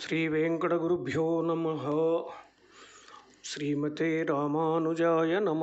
శ్రీవేంకటగురుభ్యో నమ శ్రీమతే రామానుజాయ నమ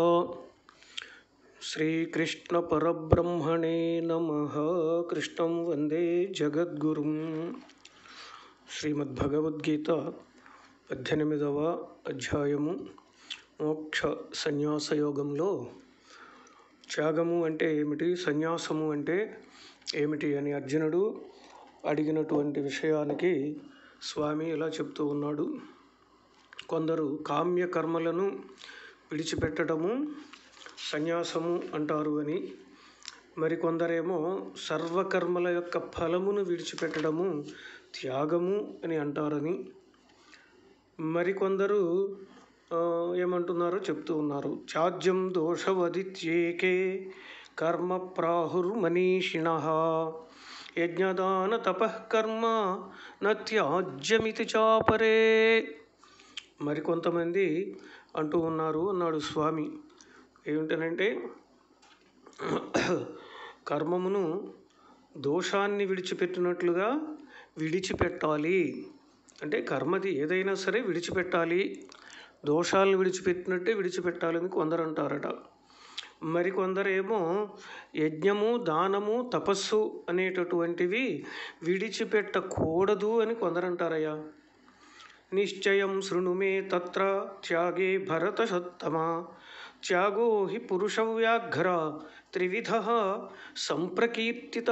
శ్రీకృష్ణపరబ్రహ్మణే నమ కృష్ణం వందే జగద్గురుం శ్రీమద్భగవద్గీత పద్దెనిమిదవ అధ్యాయము మోక్ష సన్యాస యోగంలో త్యాగము అంటే ఏమిటి సన్యాసము అంటే ఏమిటి అని అర్జునుడు అడిగినటువంటి విషయానికి స్వామి ఇలా చెప్తూ ఉన్నాడు కొందరు కామ్య కర్మలను విడిచిపెట్టడము సన్యాసము అంటారు అని మరికొందరేమో సర్వకర్మల యొక్క ఫలమును విడిచిపెట్టడము త్యాగము అని అంటారని మరికొందరు ఆ, ఏమంటున్నారో చెప్తూ ఉన్నారు త్యాజ్యం దోషవదిత్యేకే కర్మ ప్రాహుర్మనీషిణ యజ్ఞదాన తపఃకర్మ నత్యాజ్యమితి చాపరే మరికొంతమంది అంటూ ఉన్నారు అన్నాడు స్వామి ఏమిటనంటే కర్మమును దోషాన్ని విడిచిపెట్టినట్లుగా విడిచిపెట్టాలి అంటే కర్మది ఏదైనా సరే విడిచిపెట్టాలి దోషాలను విడిచిపెట్టినట్టే విడిచిపెట్టాలని కొందరు అంటారట మరికొందరేమో యజ్ఞము దానము తపస్సు అనేటటువంటివి విడిచిపెట్టకూడదు అని కొందరు అంటారయ్యా నిశ్చయం శృణు మే తత్ర త్యాగే భరతసత్తమ త్యాగో హి పురుషవ్యాఘ్ర త్రివిధ సంప్రకీర్తిత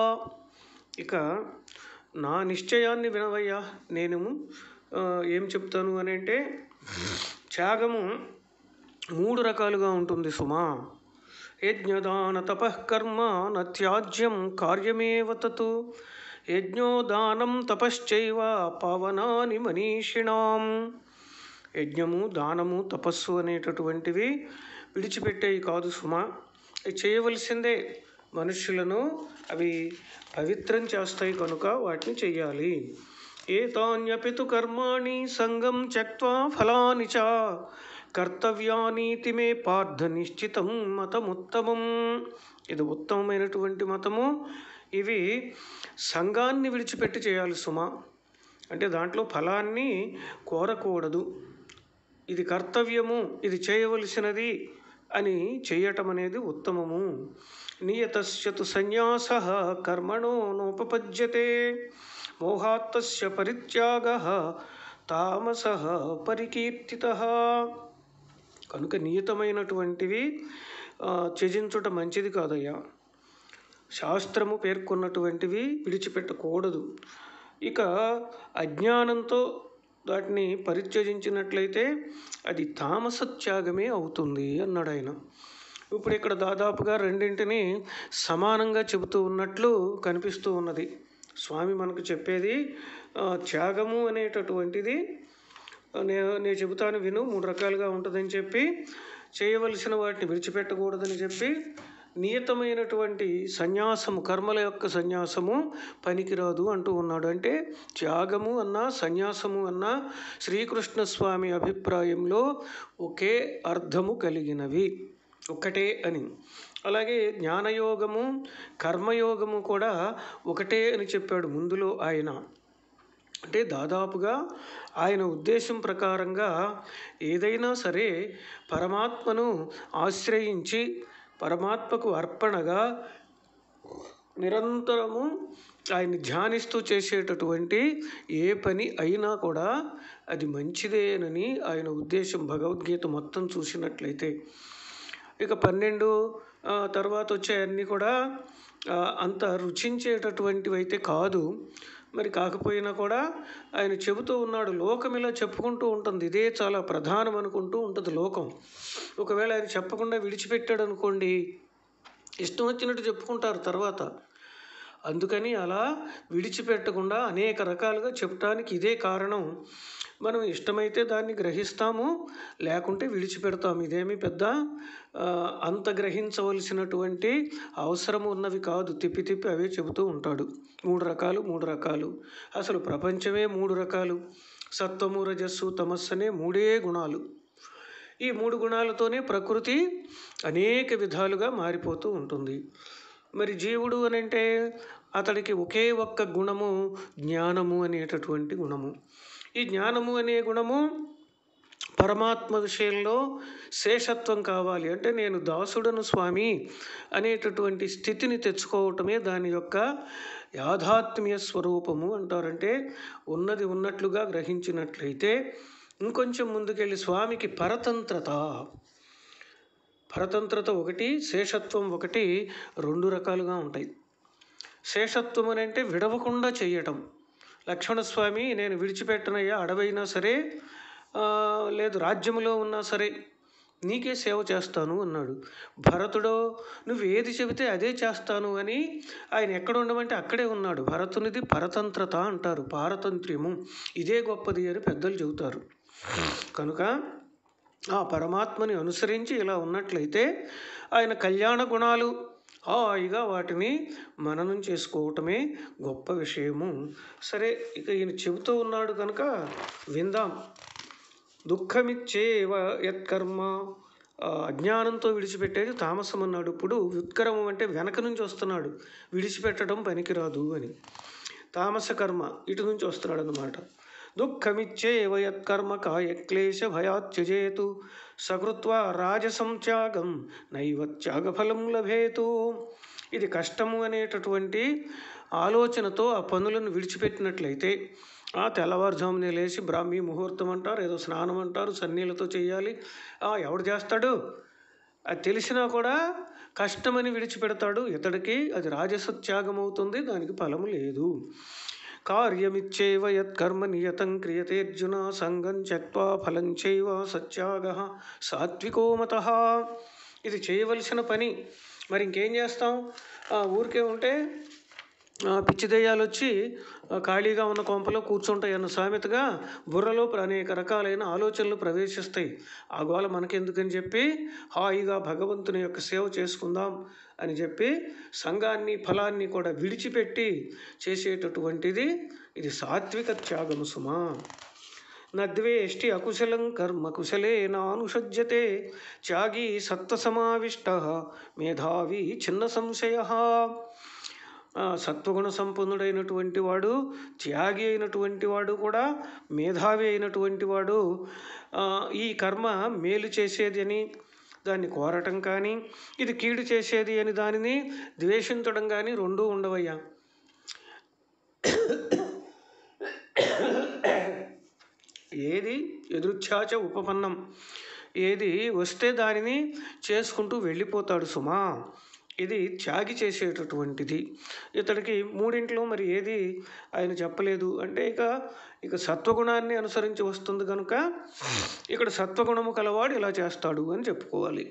ఇక నా నిశ్చయాన్ని వినవయ్యా నేను ఆ, ఏం చెప్తాను అని అంటే త్యాగము మూడు రకాలుగా ఉంటుంది సుమా యజ్ఞదాన తపఃకర్మ నత్యాజ్యం కార్యమేవ తత్ యజ్ఞోదానం తపశ్చైవ పవనాని మనీషిణాం యజ్ఞము దానము తపస్సు అనేటటువంటివి విడిచిపెట్టేవి కాదు సుమా అవి చేయవలసిందే మనుష్యులను అవి పవిత్రం చేస్తాయి కనుక వాటిని చెయ్యాలి ఏతాన్యపి తు కర్మాణి సంగం త్యక్వా ఫలాని చ కర్తవ్యానీతి మే పార్థ నిశ్చితం మతముత్తమం ఇది ఉత్తమమైనటువంటి మతము ఇవి సంఘాన్ని విడిచిపెట్టి చేయాలి సుమా అంటే దాంట్లో ఫలాన్ని కోరకూడదు ఇది కర్తవ్యము ఇది చేయవలసినది అని చేయటం అనేది ఉత్తమము నియతస్యతు సన్యాస కర్మణో నోపపద్యతే మోహాత్తస్య పరిత్యాగ తామస పరికీర్తిత కనుక నియతమైనటువంటివి ఆ, త్యజించుట మంచిది కాదయ్యా శాస్త్రము పేర్కొన్నటువంటివి విడిచిపెట్టకూడదు ఇక అజ్ఞానంతో వాటిని పరిత్యజించినట్లయితే అది తామస త్యాగమే అవుతుంది అన్నాడు ఆయన ఇప్పుడు ఇక్కడ దాదాపుగా రెండింటిని సమానంగా చెబుతూ ఉన్నట్లు కనిపిస్తూ ఉన్నది స్వామి మనకు చెప్పేది ఆ, త్యాగము అనేటటువంటిది నేను నేను చెబుతాను విను మూడు రకాలుగా ఉంటుందని చెప్పి చేయవలసిన వాటిని విడిచిపెట్టకూడదని చెప్పి నియతమైనటువంటి సన్యాసము కర్మల యొక్క సన్యాసము పనికిరాదు అంటూ ఉన్నాడు అంటే త్యాగము అన్నా సన్యాసము అన్నా శ్రీకృష్ణ స్వామి అభిప్రాయంలో ఒకే అర్థము కలిగినవి ఒకటే అని అలాగే జ్ఞానయోగము కర్మయోగము కూడా ఒకటే అని చెప్పాడు ముందులో ఆయన అంటే దాదాపుగా ఆయన ఉద్దేశం ప్రకారంగా ఏదైనా సరే పరమాత్మను ఆశ్రయించి పరమాత్మకు అర్పణగా నిరంతరము ఆయన్ని ధ్యానిస్తూ చేసేటటువంటి ఏ పని అయినా కూడా అది మంచిదేనని ఆయన ఉద్దేశం భగవద్గీత మొత్తం చూసినట్లయితే ఇక పన్నెండు ఆ, తర్వాత వచ్చే అన్నీ కూడా ఆ, అంత రుచించేటటువంటివి అయితే కాదు మరి కాకపోయినా కూడా ఆయన చెబుతూ ఉన్నాడు లోకం ఇలా చెప్పుకుంటూ ఉంటుంది ఇదే చాలా ప్రధానం అనుకుంటూ ఉంటుంది లోకం ఒకవేళ ఆయన చెప్పకుండా విడిచిపెట్టాడు అనుకోండి ఇష్టం వచ్చినట్టు చెప్పుకుంటారు తర్వాత అందుకని అలా విడిచిపెట్టకుండా అనేక రకాలుగా చెప్పడానికి ఇదే కారణం మనం ఇష్టమైతే దాన్ని గ్రహిస్తాము లేకుంటే విడిచిపెడతాము ఇదేమి పెద్ద ఆ, అంత గ్రహించవలసినటువంటి అవసరం ఉన్నవి కాదు తిప్పి తిప్పి అవే చెబుతూ ఉంటాడు మూడు రకాలు మూడు రకాలు అసలు ప్రపంచమే మూడు రకాలు సత్వము రజస్సు తమస్సు అనే మూడే గుణాలు ఈ మూడు గుణాలతోనే ప్రకృతి అనేక విధాలుగా మారిపోతూ ఉంటుంది మరి జీవుడు అని అంటే అతడికి ఒకే ఒక్క గుణము జ్ఞానము అనేటటువంటి గుణము ఈ జ్ఞానము అనే గుణము పరమాత్మ విషయంలో శేషత్వం కావాలి అంటే నేను దాసుడను స్వామి అనేటటువంటి స్థితిని తెచ్చుకోవటమే దాని యొక్క యాథాత్మ్య స్వరూపము అంటారంటే ఉన్నది ఉన్నట్లుగా గ్రహించినట్లయితే ఇంకొంచెం ముందుకెళ్ళి స్వామికి పరతంత్రత పరతంత్రత ఒకటి శేషత్వం ఒకటి రెండు రకాలుగా ఉంటాయి శేషత్వం అని అంటే విడవకుండా చేయటం లక్ష్మణస్వామి నేను విడిచిపెట్టనయ్యా అడవైనా సరే ఆ, లేదు రాజ్యములో ఉన్నా సరే నీకే సేవ చేస్తాను అన్నాడు భరతుడో నువ్వు ఏది చెబితే అదే చేస్తాను అని ఆయన ఎక్కడ ఉండమంటే అక్కడే ఉన్నాడు భరతునిది పరతంత్రత అంటారు పారతంత్ర్యము ఇదే గొప్పది అని పెద్దలు చెబుతారు కనుక ఆ పరమాత్మని అనుసరించి ఇలా ఉన్నట్లయితే ఆయన కళ్యాణ గుణాలు హాయిగా వాటిని మననం చేసుకోవటమే గొప్ప విషయము సరే ఇక ఈయన చెబుతూ ఉన్నాడు కనుక విందాం దుఃఖమిచ్చేవ యత్కర్మ ఆ, అజ్ఞానంతో విడిచిపెట్టేది తామసం అన్నాడు ఇప్పుడు వ్యుత్కరమం అంటే వెనక నుంచి వస్తున్నాడు విడిచిపెట్టడం పనికిరాదు అని తామస కర్మ ఇటు నుంచి వస్తున్నాడు అనమాట దుఃఖమిచ్చేవ యత్కర్మ కాయ క్లేశ భయాత్యజేతు సకృత్వా రాజసం త్యాగం నైవ త్యాగఫలం లభేతు ఇది కష్టము అనేటటువంటి ఆలోచనతో ఆ పనులను విడిచిపెట్టినట్లయితే ఆ తెల్లవారుజామునే లేచి బ్రాహ్మీ ముహూర్తం అంటారు ఏదో స్నానం అంటారు సన్నీళ్ళతో చేయాలి ఆ, ఎవడు చేస్తాడు అది తెలిసినా కూడా కష్టమని విడిచిపెడతాడు ఇతడికి అది రాజస త్యాగం అవుతుంది దానికి ఫలము లేదు కార్యమిచ్చేవ యత్కర్మ నియతం క్రియతే అర్జున సంగం త్యక్వా ఫలం చైవ సత్యాగ సాత్వికో మత ఇది చేయవలసిన పని మరి ఇంకేం చేస్తాం ఆ, ఊరికే ఉంటే ఆ, పిచ్చి దెయ్యాలు వచ్చి ఆ, ఖాళీగా ఉన్న కొంపలో కూర్చుంటాయి అన్న సామెతగా బుర్రలో ప్ర- అనేక రకాలైన ఆలోచనలు ప్రవేశిస్తాయి ఆ గోల మనకెందుకని చెప్పి హాయిగా భగవంతుని యొక్క సేవ చేసుకుందాం అని చెప్పి సంఘాన్ని ఫలాన్ని కూడా విడిచిపెట్టి చేసేటటువంటిది ఇది సాత్విక త్యాగము సుమా నద్వేష్టి అకుశలం కర్మ కుశలే నానుషజ్యతే త్యాగి సత్వసమావిష్ట మేధావి చిన్న సంశయ ఆ, సత్వగుణ సంపన్నుడైనటువంటి వాడు త్యాగి అయినటువంటి వాడు కూడా మేధావి అయినటువంటి వాడు ఆ, ఈ కర్మ మేలు చేసేది అని దాన్ని కోరటం కానీ ఇది కీడు చేసేది అని దానిని ద్వేషించడం కానీ రెండూ ఉండవయ్యా ఏది ఎదురుచ్ఛాచ ఉపపన్నం ఏది వస్తే దానిని చేసుకుంటూ వెళ్ళిపోతాడు సుమా ఇది త్యాగి చేసేటటువంటిది ఇతడికి మూడింట్లో మరి ఏది ఆయన చెప్పలేదు అంటే ఇక ఇక సత్వగుణాన్ని అనుసరించి వస్తుంది కనుక ఇక్కడ సత్వగుణము కలవాడు ఇలా చేస్తాడు అని చెప్పుకోవాలి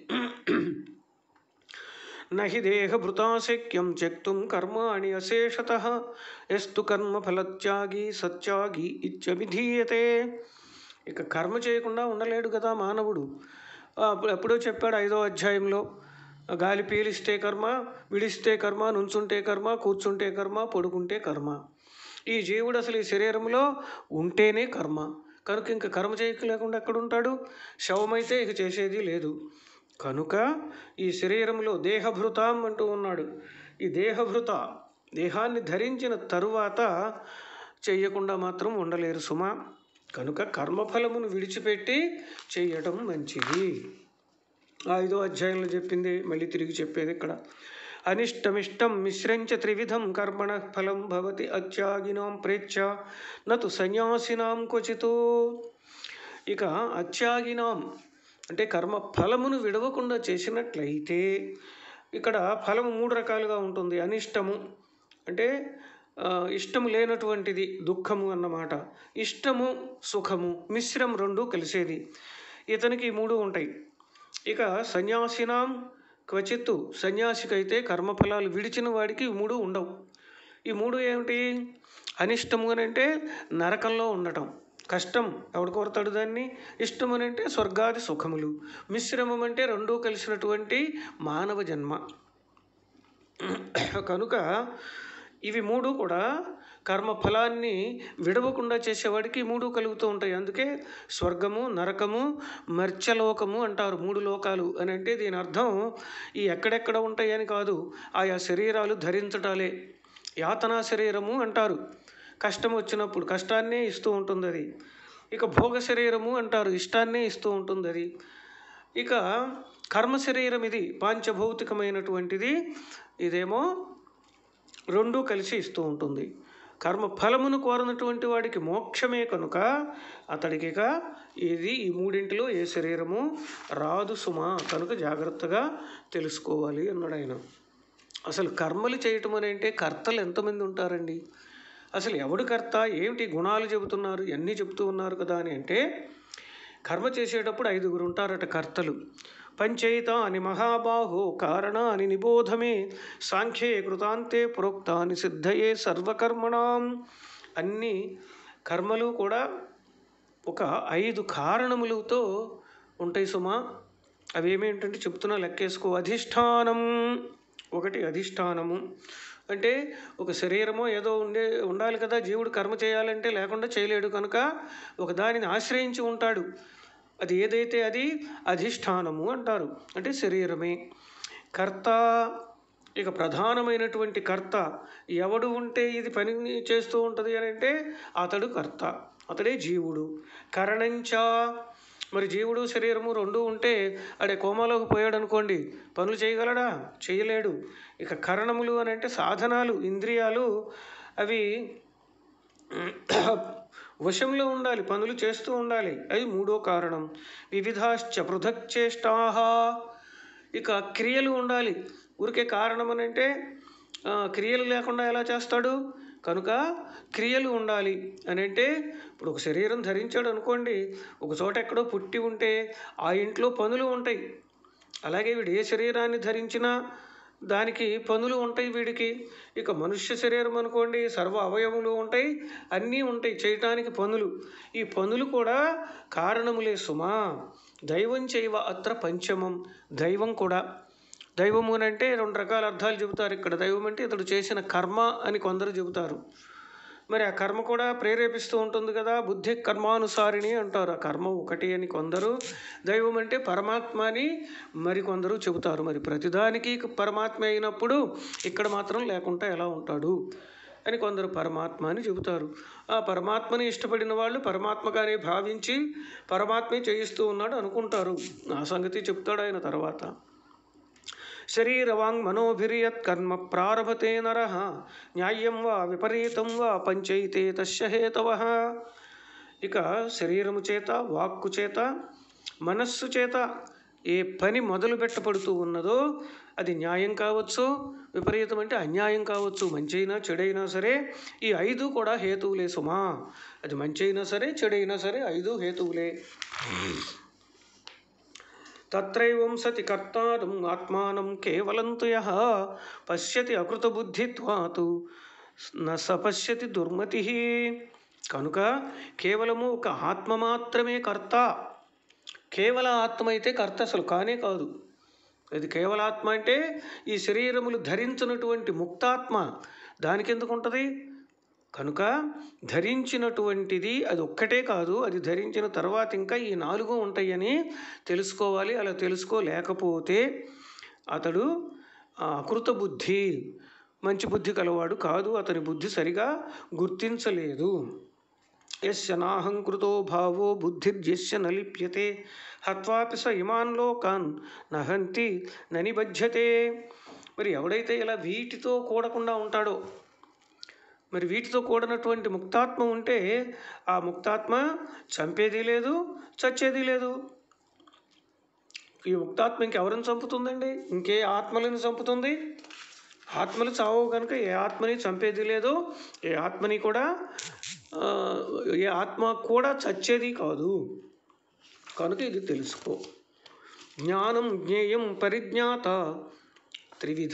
నహి దేహభృతాశక్యం త్యక్తుం కర్మాణి అశేషత ఎస్తు కర్మఫలత్యాగి సత్యాగి ఇత్యభిధీయతే ఇక కర్మ చేయకుండా ఉండలేడు కదా మానవుడు ఆ, అప్పుడు ఎప్పుడో చెప్పాడు ఐదో అధ్యాయంలో గాలి పీలిస్తే కర్మ విడిస్తే కర్మ నుంచుంటే కర్మ కూర్చుంటే కర్మ పడుకుంటే కర్మ ఈ జీవుడు అసలు ఈ శరీరంలో ఉంటేనే కర్మ కనుక ఇంక కర్మ చేయలేకుండా ఎక్కడ ఉంటాడు శవమైతే ఇక చేసేది లేదు కనుక ఈ శరీరంలో దేహభృతాం అంటూ ఉన్నాడు ఈ దేహభృత దేహాన్ని ధరించిన తరువాత చెయ్యకుండా మాత్రం ఉండలేరు సుమా కనుక కర్మఫలమును విడిచిపెట్టి చెయ్యటం మంచిది ఆ ఐదో అధ్యాయంలో చెప్పింది మళ్ళీ తిరిగి చెప్పేది ఇక్కడ అనిష్టమిష్టం మిశ్రంచ త్రివిధం కర్మణ ఫలం భవతి అత్యాగినాం ప్రేచ్ఛ నతు సన్యాసినాం క్వచితో ఇక అత్యాగినాం అంటే కర్మ ఫలమును విడవకుండా చేసినట్లయితే ఇక్కడ ఫలము మూడు రకాలుగా ఉంటుంది అనిష్టము అంటే ఆ, ఇష్టము లేనటువంటిది దుఃఖము అన్నమాట ఇష్టము సుఖము మిశ్రం రెండు కలిసేది ఇతనికి ఈ మూడు ఉంటాయి ఇక సన్యాసినాం క్వచిత్తు సన్యాసికైతే కర్మఫలాలు విడిచిన వాడికి ఈ మూడు ఉండవు ఈ మూడు ఏమిటి అనిష్టము అని అంటే నరకంలో ఉండటం కష్టం ఎవడు కోరతాడు దాన్ని ఇష్టం అని అంటే స్వర్గాది సుఖములు మిశ్రమం అంటే రెండూ కలిసినటువంటి మానవ జన్మ కనుక ఇవి మూడు కూడా కర్మ ఫలాన్ని విడవకుండా చేసేవాడికి ఈ మూడు కలుగుతూ ఉంటాయి అందుకే స్వర్గము నరకము మర్త్యలోకము అంటారు మూడు లోకాలు అని అంటే దీని అర్థం ఈ ఎక్కడెక్కడ ఉంటాయి అని కాదు ఆయా శరీరాలు ధరించటాలే యాతనా శరీరము అంటారు కష్టం వచ్చినప్పుడు కష్టాన్నే ఇస్తూ ఉంటుంది అది ఇక భోగ శరీరము అంటారు ఇష్టాన్నే ఇస్తూ ఉంటుంది అది ఇక కర్మ శరీరం ఇది పాంచభౌతికమైనటువంటిది ఇదేమో రెండూ కలిసి ఇస్తూ ఉంటుంది కర్మ ఫలమును కోరనటువంటి వాడికి మోక్షమే కనుక అతడికి ఇక ఇది ఈ మూడింటిలో ఏ శరీరము రాదు సుమా కనుక జాగ్రత్తగా తెలుసుకోవాలి అన్నాడు ఆయన అసలు కర్మలు చేయటం అని అంటే కర్తలు ఎంతమంది ఉంటారండి అసలు ఎవడు కర్త ఏమిటి గుణాలు చెబుతున్నారు ఎన్ని చెబుతూ ఉన్నారు కదా అని అంటే కర్మ చేసేటప్పుడు ఐదుగురు ఉంటారట కర్తలు పంచైతాని మహాబాహో కారణాని నిబోధమే సాంఖ్యే కృతాంతే ప్రోక్తాని సిద్ధయే సర్వకర్మణాం అన్ని కర్మలు కూడా ఒక ఐదు కారణములతో ఉంటాయి సుమా అవి ఏమేంటంటే చెప్తున్నా లెక్కేసుకో అధిష్టానం ఒకటి అధిష్టానము అంటే ఒక శరీరమో ఏదో ఉండే ఉండాలి కదా జీవుడు కర్మ చేయాలంటే లేకుండా చేయలేడు కనుక ఒక దానిని ఆశ్రయించి ఉంటాడు అది ఏదైతే అది అధిష్టానము అంటారు అంటే శరీరమే కర్త ఇక ప్రధానమైనటువంటి కర్త ఎవడు ఉంటే ఇది పని చేస్తూ ఉంటుంది అని అంటే అతడు కర్త అతడే జీవుడు కరణంచ మరి జీవుడు శరీరము రెండు ఉంటే అడే కోమాలోకి పోయాడు అనుకోండి పనులు చేయగలడా చేయలేడు ఇక కరణములు అని అంటే సాధనాలు ఇంద్రియాలు అవి వశంలో ఉండాలి పనులు చేస్తూ ఉండాలి అది మూడో కారణం వివిధాశ్చ పృథక్ చేష్టాహ ఇక క్రియలు ఉండాలి ఊరికే కారణం అని అంటే ఆ, క్రియలు లేకుండా ఎలా చేస్తాడు కనుక క్రియలు ఉండాలి అని అంటే ఇప్పుడు ఒక శరీరం ధరించాడు అనుకోండి ఒక చోట ఎక్కడో పుట్టి ఉంటే ఆ ఇంట్లో పనులు ఉంటాయి అలాగే వీడు ఏ శరీరాన్ని ధరించినా దానికి పనులు ఉంటాయి వీడికి ఇక మనుష్య శరీరం అనుకోండి సర్వ అవయములు ఉంటాయి అన్నీ ఉంటాయి చేయటానికి పనులు ఈ పనులు కూడా కారణములే సుమా దైవం చేయవ అత్ర పంచమం దైవం కూడా దైవము అని అంటే రెండు రకాల అర్థాలు చెబుతారు ఇక్కడ దైవం అంటే ఇతడు చేసిన కర్మ అని కొందరు చెబుతారు మరి ఆ కర్మ కూడా ప్రేరేపిస్తూ ఉంటుంది కదా బుద్ధి కర్మానుసారిణి అంటారు ఆ కర్మ ఒకటి అని కొందరు దైవం అంటే పరమాత్మ అని మరి కొందరు చెబుతారు మరి ప్రతిదానికి పరమాత్మ అయినప్పుడు ఇక్కడ మాత్రం లేకుండా ఎలా ఉంటాడు అని కొందరు పరమాత్మ అని చెబుతారు ఆ పరమాత్మని ఇష్టపడిన వాళ్ళు పరమాత్మగానే భావించి పరమాత్మే చేయిస్తూ ఉన్నాడు అనుకుంటారు ఆ సంగతి చెప్తాడు ఆయన తర్వాత శరీరవాంగ్ మనోభిరియత్ కర్మ ప్రారభతే నర న్యాయం వా విపరీతం వా పంచైతే తస్య హేతవ ఇక శరీరము చేత వాక్కు చేత మనస్సు చేత ఏ పని మొదలు పెట్టబడుతూ ఉన్నదో అది న్యాయం కావచ్చు విపరీతం అంటే అన్యాయం కావచ్చు మంచైనా చెడైనా సరే ఈ ఐదు కూడా హేతువులే సుమా అది మంచైనా సరే చెడైనా సరే ఐదు హేతువులే తత్రైవం సతి కర్తారం ఆత్మానం కేవలం తు యః పశ్యతి అకృతబుద్ధిత్వాతు న సపశ్యతి దుర్మతి కనుక కేవలము ఒక ఆత్మ మాత్రమే కర్త కేవల ఆత్మ అయితే కర్త అసలు కానే కాదు అది కేవలాత్మ అంటే ఈ శరీరములు ధరించినటువంటి ముక్తాత్మ దానికి ఎందుకు ఉంటుంది కనుక ధరించినటువంటిది అది ఒక్కటే కాదు అది ధరించిన తర్వాత ఇంకా ఈ నాలుగు ఉంటాయని తెలుసుకోవాలి అలా తెలుసుకోలేకపోతే అతడు ఆ, అకృత బుద్ధి మంచి బుద్ధి కలవాడు కాదు అతని బుద్ధి సరిగా గుర్తించలేదు యస్య నాహంకృతో భావో బుద్ధిర్యస్య నలిప్యతే హత్వాపి స ఇమాన్ లోకాన్ నహంతి ననిబధ్యతే మరి ఎవడైతే ఇలా వీటితో కూడకుండా ఉంటాడో మరి వీటితో కూడినటువంటి ముక్తాత్మ ఉంటే ఆ ముక్తాత్మ చంపేది లేదు చచ్చేది లేదు ఈ ముక్తాత్మ ఇంకెవరిని చంపుతుందండి ఇంకే ఆత్మలను చంపుతుంది ఆత్మలు చావు కనుక ఏ ఆత్మని చంపేది లేదు ఏ ఆత్మని కూడా ఆ, ఏ ఆత్మ కూడా చచ్చేది కాదు కనుక ఇది తెలుసుకో జ్ఞానం జ్ఞేయం పరిజ్ఞాత త్రివిధ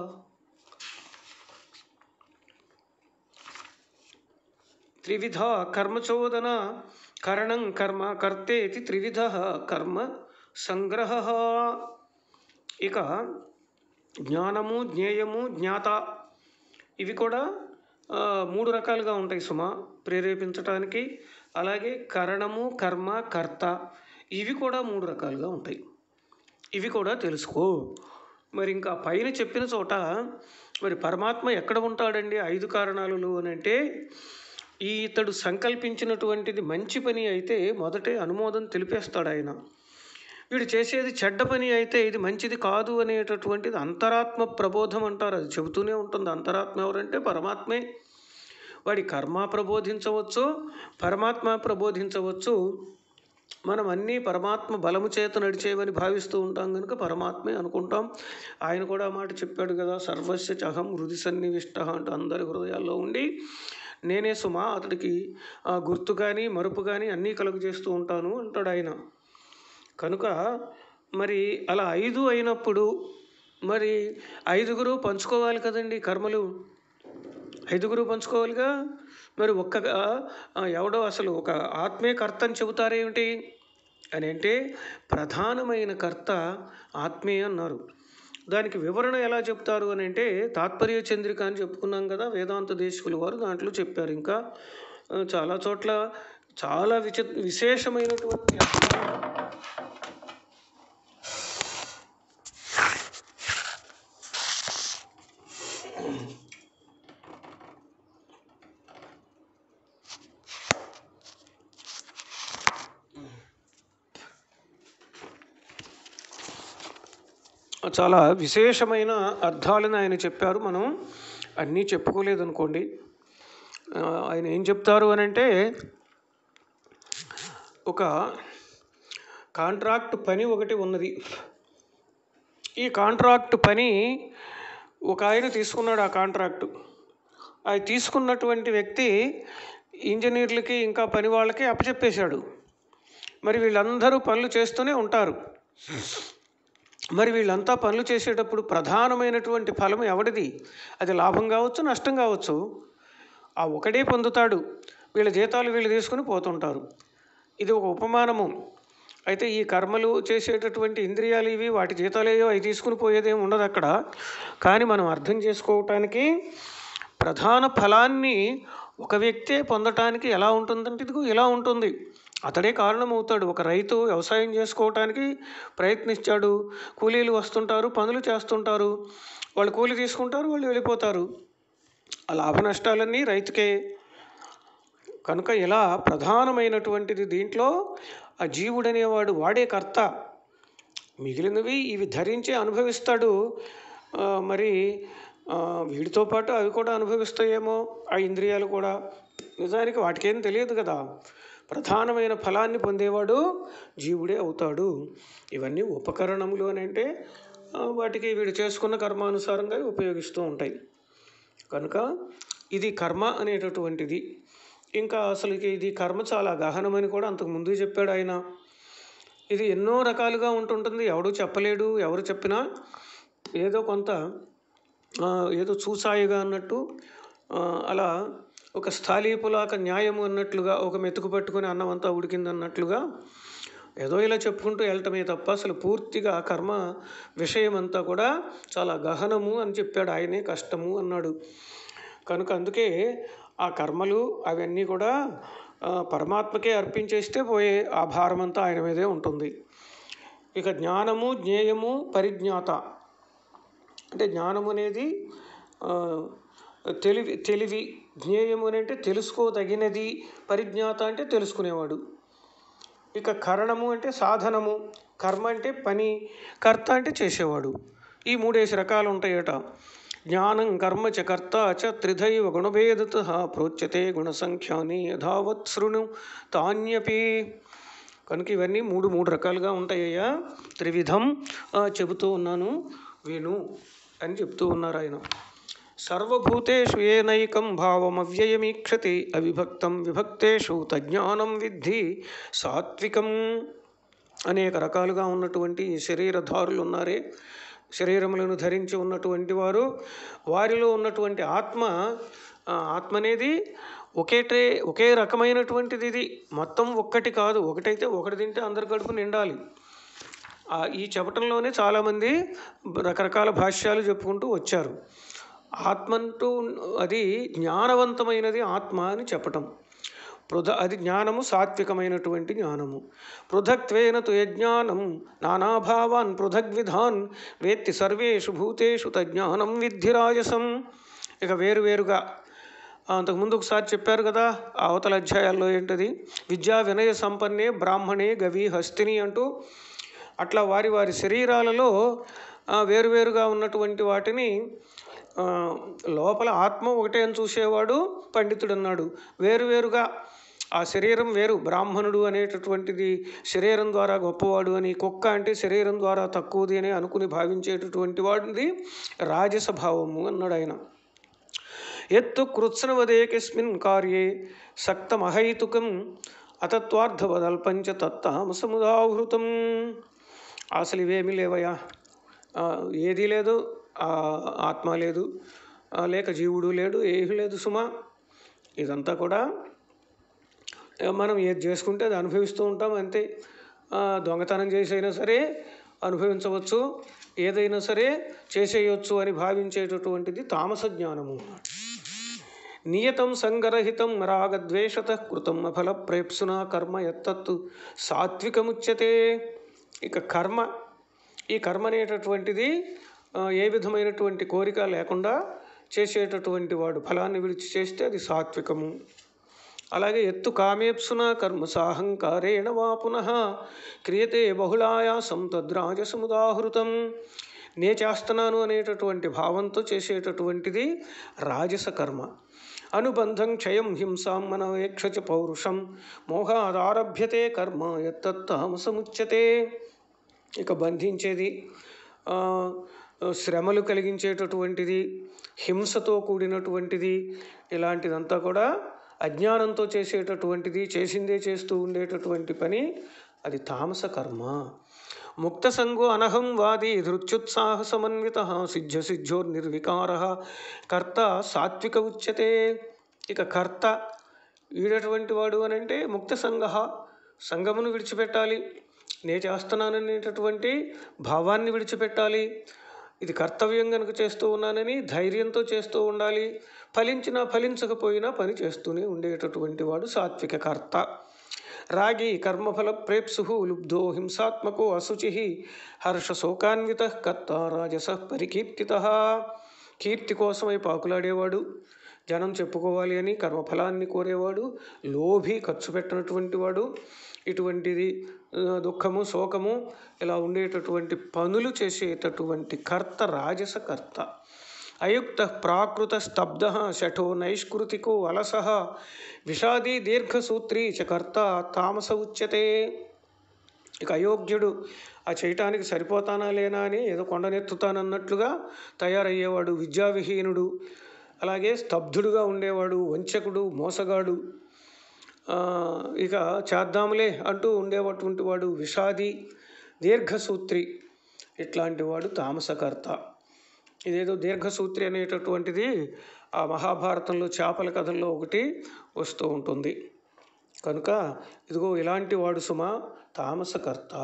త్రివిధ కర్మచోదన కరణం కర్మ కర్తేతి త్రివిధ కర్మ సంగ్రహ ఇక జ్ఞానము జ్ఞేయము జ్ఞాత ఇవి కూడా ఆ, మూడు రకాలుగా ఉంటాయి సుమ ప్రేరేపించటానికి అలాగే కరణము కర్మ కర్త ఇవి కూడా మూడు రకాలుగా ఉంటాయి ఇవి కూడా తెలుసుకో మరి ఇంకా పైన చెప్పిన చోట మరి పరమాత్మ ఎక్కడ ఉంటాడండి ఐదు కారణాలు అని అంటే ఈ ఇతడు సంకల్పించినటువంటిది మంచి పని అయితే మొదటే అనుమోదం తెలిపేస్తాడు ఆయన వీడు చేసేది చెడ్డ పని అయితే ఇది మంచిది కాదు అనేటటువంటిది అంతరాత్మ ప్రబోధం అంటారు అది చెబుతూనే ఉంటుంది అంతరాత్మ ఎవరంటే పరమాత్మే వాడి కర్మ ప్రబోధించవచ్చు పరమాత్మ ప్రబోధించవచ్చు మనం అన్నీ పరమాత్మ బలము చేత నడిచేవని భావిస్తూ ఉంటాం కనుక పరమాత్మే అనుకుంటాం ఆయన కూడా ఆ మాట చెప్పాడు కదా సర్వస్య చహం హృది సన్నివిష్ట అంటూ అందరి హృదయాల్లో ఉండి నేనే సుమా అతడికి ఆ గుర్తు కానీ మరుపు కానీ అన్నీ కలుగు చేస్తూ ఉంటాను అంటాడు ఆయన కనుక మరి అలా ఐదు అయినప్పుడు మరి ఐదుగురు పంచుకోవాలి కదండి కర్మలు ఐదుగురు పంచుకోవాలిగా మరి ఒక్క ఆ, ఎవడో అసలు ఒక ఆత్మే కర్త అని చెబుతారేమిటి అని అంటే ప్రధానమైన కర్త ఆత్మే అన్నారు దానికి వివరణ ఎలా చెప్తారు అని అంటే తాత్పర్య చంద్రిక అని చెప్పుకున్నాం కదా వేదాంత దేశకులు వారు దాంట్లో చెప్పారు ఇంకా ఆ, చాలా చోట్ల చాలా విచ విశేషమైనటువంటి చాలా విశేషమైన అర్థాలను ఆయన చెప్పారు మనం అన్నీ చెప్పుకోలేదనుకోండి ఆ, ఆయన ఏం చెప్తారు అని అంటే ఒక కాంట్రాక్ట్ పని ఒకటి ఉన్నది ఈ కాంట్రాక్ట్ పని ఒక ఆయన తీసుకున్నాడు ఆ కాంట్రాక్టు అది తీసుకున్నటువంటి వ్యక్తి ఇంజనీర్లకి ఇంకా పని వాళ్ళకి అప్పచెప్పేశాడు మరి వీళ్ళందరూ పనులు చేస్తూనే ఉంటారు మరి వీళ్ళంతా పనులు చేసేటప్పుడు ప్రధానమైనటువంటి ఫలం ఎవడిది అది లాభం కావచ్చు నష్టం కావచ్చు ఆ ఒకడే పొందుతాడు వీళ్ళ జీతాలు వీళ్ళు తీసుకుని పోతుంటారు ఇది ఒక ఉపమానము అయితే ఈ కర్మలు చేసేటటువంటి ఇంద్రియాలు ఇవి వాటి జీతాలేయో అవి తీసుకుని పోయేదేం ఉండదు అక్కడ కానీ మనం అర్థం చేసుకోవటానికి ప్రధాన ఫలాన్ని ఒక వ్యక్తే పొందటానికి ఎలా ఉంటుందంటే ఇదిగో ఇలా ఉంటుంది అతడే కారణమవుతాడు ఒక రైతు వ్యవసాయం చేసుకోవటానికి ప్రయత్నించాడు కూలీలు వస్తుంటారు పనులు చేస్తుంటారు వాళ్ళు కూలి తీసుకుంటారు వాళ్ళు వెళ్ళిపోతారు ఆ లాభ నష్టాలన్నీ రైతుకే కనుక ఇలా ప్రధానమైనటువంటిది దీంట్లో ఆ జీవుడనేవాడు వాడే కర్త మిగిలినవి ఇవి ధరించి అనుభవిస్తాడు ఆ, మరి ఆ, వీడితో పాటు అవి కూడా అనుభవిస్తాయేమో ఆ ఇంద్రియాలు కూడా నిజానికి వాటికేం తెలియదు కదా ప్రధానమైన ఫలాన్ని పొందేవాడు జీవుడే అవుతాడు ఇవన్నీ ఉపకరణములు అని అంటే ఆ, వాటికి వీడు చేసుకున్న కర్మానుసారంగా ఇవి ఉపయోగిస్తూ ఉంటాయి కనుక ఇది కర్మ అనేటటువంటిది ఇంకా అసలు ఇది కర్మ చాలా గహనమని కూడా అంతకు ముందు చెప్పాడు ఆయన ఇది ఎన్నో రకాలుగా ఉంటుంటుంది ఎవడు చెప్పలేడు ఎవరు చెప్పినా ఏదో కొంత ఆ, ఏదో చూసాయిగా అన్నట్టు ఆ, అలా ఒక స్థాళీపులాక న్యాయము అన్నట్లుగా ఒక మెతుకు పట్టుకుని అన్నం అంతా ఉడికింది అన్నట్లుగా ఏదో ఇలా చెప్పుకుంటూ వెళ్ళటమే తప్ప అసలు పూర్తిగా కర్మ విషయం అంతా కూడా చాలా గహనము అని చెప్పాడు ఆయనే కష్టము అన్నాడు కనుక అందుకే ఆ కర్మలు అవన్నీ కూడా ఆ, పరమాత్మకే అర్పించేస్తే పోయే ఆ భారం అంతా ఆయన మీదే ఉంటుంది ఇక జ్ఞానము జ్ఞేయము పరిజ్ఞాత అంటే జ్ఞానం అనేది ఆ, తెలివి తెలివి జ్ఞేయము అని అంటే తెలుసుకోదగినది పరిజ్ఞాత అంటే తెలుసుకునేవాడు ఇక కరణము అంటే సాధనము కర్మ అంటే పని కర్త అంటే చేసేవాడు ఈ మూడేసి రకాలు ఉంటాయట జ్ఞానం కర్మ చ కర్త చ త్రిధైవ గుణభేదత ప్రోచ్యతే గుణసంఖ్యాని యథావత్ శృణు తాన్యపి కనుక ఇవన్నీ మూడు మూడు రకాలుగా ఉంటాయ్యా త్రివిధం ఆ, చెబుతూ ఉన్నాను విను అని చెప్తూ ఉన్నారు ఆయన సర్వభూతేషు ఏనైకం భావమవ్యయమీక్షతి అవిభక్తం విభక్తేషు తజ్ఞానం విద్ధి సాత్వికం అనేక రకాలుగా ఉన్నటువంటి ఈ శరీరధారులు ఉన్నారే శరీరములను ధరించి ఉన్నటువంటి వారు వారిలో ఉన్నటువంటి ఆత్మ ఆ ఆత్మ అనేది ఒకేటే ఒకే రకమైనటువంటిది ఇది మొత్తం ఒక్కటి కాదు ఒకటైతే ఒకటి తింటే అందరి కడుపు నిండాలి ఆ ఈ చెప్పటంలోనే చాలామంది రకరకాల భాష్యాలు చెప్పుకుంటూ వచ్చారు ఆత్మ అంటూ అది జ్ఞానవంతమైనది ఆత్మ అని చెప్పటం పృథ అది జ్ఞానము సాత్వికమైనటువంటి జ్ఞానము పృథక్త్వేన తు యజ్ఞానం నానాభావాన్ పృథగ్విధాన్ వేత్తి సర్వేషు భూతేషు తజ్ఞానం విద్ధి రాజసం ఇక వేరువేరుగా అంతకుముందు ఒకసారి చెప్పారు కదా ఆ అవతల అధ్యాయాల్లో ఏంటది విద్యా వినయ సంపన్నే బ్రాహ్మణే గవి హస్తిని అంటూ అట్లా వారి వారి శరీరాలలో ఆ, వేరువేరుగా ఉన్నటువంటి వాటిని ఆ, లోపల ఆత్మ ఒకటే అని చూసేవాడు పండితుడు అన్నాడు వేరువేరుగా ఆ శరీరం వేరు బ్రాహ్మణుడు అనేటటువంటిది శరీరం ద్వారా గొప్పవాడు అని కుక్క అంటే శరీరం ద్వారా తక్కువది అని అనుకుని భావించేటటువంటి వాడిది రాజస భావము అన్నాడు ఆయన ఎత్తు కృత్స్నవదేకస్మిన్ కార్యే సక్తమహైతుకం అతత్వార్థవదల్పంచ తత్తామసముదాహృతం అసలు ఇవేమీ లేవయ్యా ఆ, ఏదీ లేదు ఆ, ఆత్మ లేదు ఆ, లేక జీవుడు లేడు ఏమీ లేదు సుమా ఇదంతా కూడా ఇక మనం ఏది చేసుకుంటే అది అనుభవిస్తూ ఉంటాం అంతే ఆ, దొంగతనం చేసైనా సరే అనుభవించవచ్చు ఏదైనా సరే చేసేయొచ్చు అని భావించేటటువంటిది తామస జ్ఞానము నియతం సంగరహితం రాగద్వేషత కృతం అఫల ప్రేప్సున కర్మ ఎత్తత్తు సాత్వికముచ్యతే ఇక కర్మ ఈ కర్మ అనేటటువంటిది ఆ, ఏ విధమైనటువంటి కోరిక లేకుండా చేసేటటువంటి వాడు ఫలాన్ని విడిచి చేస్తే అది సాత్వికము అలాగే ఎత్తు కామేప్సున కర్మ సాహంకారేణ వా పునః క్రియతే బహుళాయాసం తద్రాజసముదాహృతం నే చేస్తున్నాను అనేటటువంటి భావంతో చేసేటటువంటిది రాజస కర్మ అనుబంధం క్షయం హింసాం మనవేక్ష పౌరుషం మోహాదారభ్యతే కర్మ ఎత్తత్తామసముచ్యతే ఇక బంధించేది ఆ, శ్రమలు కలిగించేటటువంటిది హింసతో కూడినటువంటిది ఇలాంటిదంతా కూడా అజ్ఞానంతో చేసేటటువంటిది చేసిందే చేస్తూ ఉండేటటువంటి పని అది తామస కర్మ ముక్త సంగో అనహం వాది ధృత్యుత్సాహ సమన్విత సిద్ధ సిద్ధోర్నిర్వికార కర్త సాత్విక ఉచ్యతే ఇక కర్త వీడటువంటి వాడు అని అంటే ముక్త సంగ సంగమును విడిచిపెట్టాలి నే చేస్తున్నాననేటటువంటి భావాన్ని విడిచిపెట్టాలి ఇది కర్తవ్యం కనుక చేస్తూ ఉన్నానని ధైర్యంతో చేస్తూ ఉండాలి ఫలించినా ఫలించకపోయినా పని చేస్తూనే ఉండేటటువంటి వాడు సాత్విక కర్త రాగి కర్మఫల ప్రేప్సు లుబ్ధో హింసాత్మకో అశుచి హర్ష శోకాన్విత కర్త రాజస పరికీర్తిత కీర్తి కోసమై పాకులాడేవాడు జనం చెప్పుకోవాలి అని కర్మఫలాన్ని కోరేవాడు లోభి ఖర్చు పెట్టినటువంటి వాడు ఇటువంటిది ఆ, దుఃఖము శోకము ఇలా ఉండేటటువంటి పనులు చేసేటటువంటి కర్త రాజస కర్త అయుక్త ప్రాకృత స్తబ్ధ శఠో నైష్కృతికో అలస విషాదీ దీర్ఘసూత్రీ చ కర్త తామస ఉచ్యతే ఇక అయోగ్యుడు ఆ చేయటానికి సరిపోతానా లేనా అని ఏదో కొండనెత్తుతానన్నట్లుగా తయారయ్యేవాడు విద్యావిహీనుడు అలాగే స్తబ్దుడుగా ఉండేవాడు వంచకుడు మోసగాడు ఆ, ఇక చేద్దాంలే అంటూ ఉండేటటువంటి వాడు విషాది దీర్ఘసూత్రి ఇట్లాంటి వాడు తామసకర్త ఇదేదో దీర్ఘసూత్రి అనేటటువంటిది ఆ మహాభారతంలో చేపల కథల్లో ఒకటి వస్తూ ఉంటుంది కనుక ఇదిగో ఇలాంటి వాడు సుమ తామసకర్త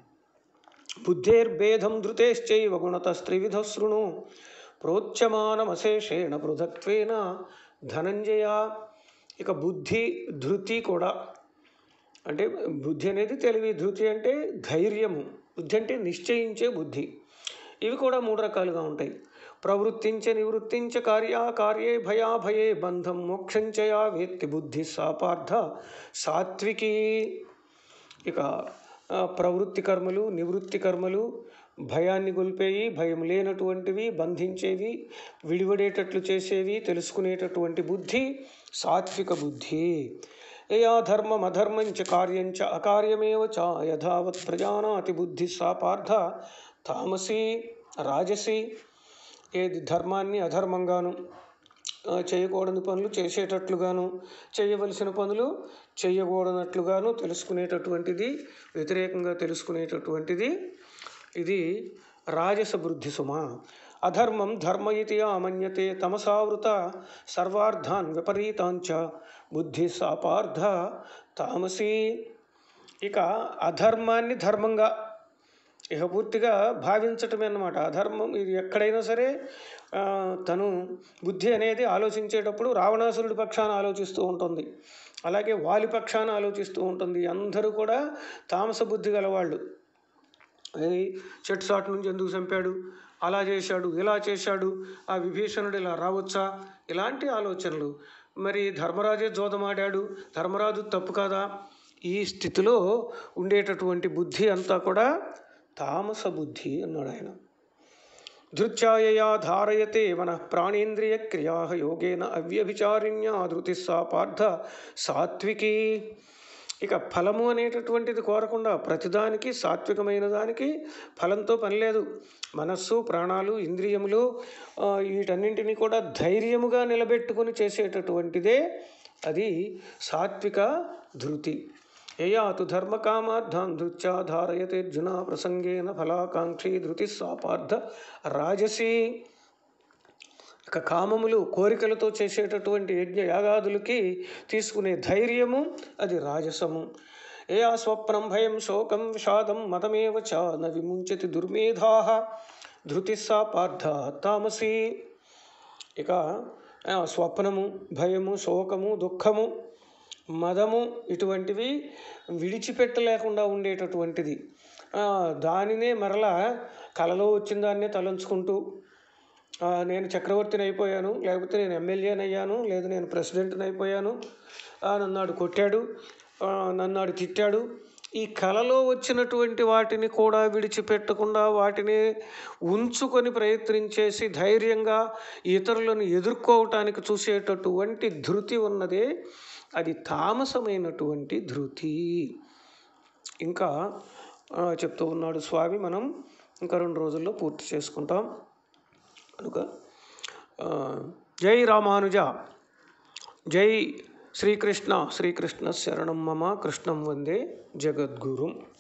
బుద్ధేర్భేదం ధృతేశ్చైవ గుణతస్త్రివిధ శృణు ప్రోచ్యమానమశేషేణ పృథక్త్వేన ధనంజయ ఇక బుద్ధి ధృతి కూడా అంటే బుద్ధి అనేది తెలివి ధృతి అంటే ధైర్యము బుద్ధి అంటే నిశ్చయించే బుద్ధి ఇవి కూడా మూడు రకాలుగా ఉంటాయి ప్రవృత్తించ నివృత్తించ కార్యా కార్యే భయాభయే బంధం మోక్షంచయా వేత్తి బుద్ధి సాపార్థ సాత్వికి ఇక ఆ, ప్రవృత్తి కర్మలు నివృత్తి కర్మలు భయాన్ని గొల్పేవి భయం లేనటువంటివి బంధించేవి విడివడేటట్లు చేసేవి తెలుసుకునేటటువంటి బుద్ధి సాత్విక బుద్ధి యయా ధర్మం అధర్మం చ కార్యం చ అకార్యమేవ చ యథావత్ ప్రజానాతి బుద్ధి సా పార్థ తామసి రాజసి ఏది ధర్మాన్ని అధర్మంగాను ఆ, చేయకూడని పనులు చేసేటట్లుగాను చేయవలసిన పనులు చేయకూడనట్లుగాను తెలుసుకునేటటువంటిది వ్యతిరేకంగా తెలుసుకునేటటువంటిది ఇది రాజస బుద్ధి సుమ అధర్మం ధర్మ ఇతి ఆమన్యతే తమసావృత సర్వార్థాన్ విపరీతాంచ బుద్ధి సాపార్థ తామసి ఇక అధర్మాన్ని ధర్మంగా ఇక పూర్తిగా భావించటమే అన్నమాట అధర్మం ఇది ఎక్కడైనా సరే ఆ, తను బుద్ధి అనేది ఆలోచించేటప్పుడు రావణాసురుడి పక్షాన ఆలోచిస్తూ ఉంటుంది అలాగే వాలి పక్షాన ఆలోచిస్తూ ఉంటుంది అందరూ కూడా తామస బుద్ధి గలవాళ్ళు అది చెట్టు చాటు నుంచి ఎందుకు చంపాడు అలా చేశాడు ఇలా చేశాడు ఆ విభీషణుడు ఇలా రావచ్చా ఇలాంటి ఆలోచనలు మరి ధర్మరాజే జోదమాడాడు ధర్మరాజు తప్పు కాదా ఈ స్థితిలో ఉండేటటువంటి బుద్ధి అంతా కూడా తామస బుద్ధి అన్నాడు ఆయన ధృత్యాయయా ధారయతే మన ప్రాణేంద్రియ క్రియా యోగేన అవ్యభిచారిణ్యా ధృతి సా పార్థ సాత్వికి ఇక ఫలము అనేటటువంటిది కోరకుండా ప్రతిదానికి సాత్వికమైన దానికి ఫలంతో పని లేదు మనస్సు ప్రాణాలు ఇంద్రియములు ఆ, వీటన్నింటినీ కూడా ధైర్యముగా నిలబెట్టుకుని చేసేటటువంటిదే అది సాత్విక ధృతి యయాతు ధర్మకామార్థాన్ ధృత్యా ధారయతే అర్జున ప్రసంగేన ఫలాకాంక్షి ధృతి సాపార్థ రాజసి ఇక కామములు కోరికలతో చేసేటటువంటి యజ్ఞ యాగాదులకి తీసుకునే ధైర్యము అది రాజసము ఏ ఆ స్వప్నం భయం శోకం విషాదం మతమేవ చ న విముంచతి దుర్మేధా ధృతి సా పార్థ తామసి ఇక ఆ, స్వప్నము భయము శోకము దుఃఖము మదము ఇటువంటివి విడిచిపెట్టలేకుండా ఉండేటటువంటిది ఆ, దానినే మరలా కలలో వచ్చిన దాన్నే తలంచుకుంటూ ఆ, నేను చక్రవర్తిని అయిపోయాను లేకపోతే నేను ఎమ్మెల్యేని అయ్యాను లేదు నేను ప్రెసిడెంట్ని అయిపోయాను ఆ, నన్నాడు కొట్టాడు ఆ, నన్నాడు తిట్టాడు ఈ కలలో వచ్చినటువంటి వాటిని కూడా విడిచిపెట్టకుండా వాటిని ఉంచుకొని ప్రయత్నించేసి ధైర్యంగా ఇతరులను ఎదుర్కోవటానికి చూసేటటువంటి ధృతి ఉన్నదే అది తామసమైనటువంటి ధృతి ఇంకా ఆ, చెప్తూ ఉన్నాడు స్వామి మనం ఇంకా రెండు రోజుల్లో పూర్తి చేసుకుంటాం కనుక ఆ, జై రామానుజ జై శ్రీకృష్ణ శ్రీకృష్ణ శరణం మమ కృష్ణం వందే జగద్గురుం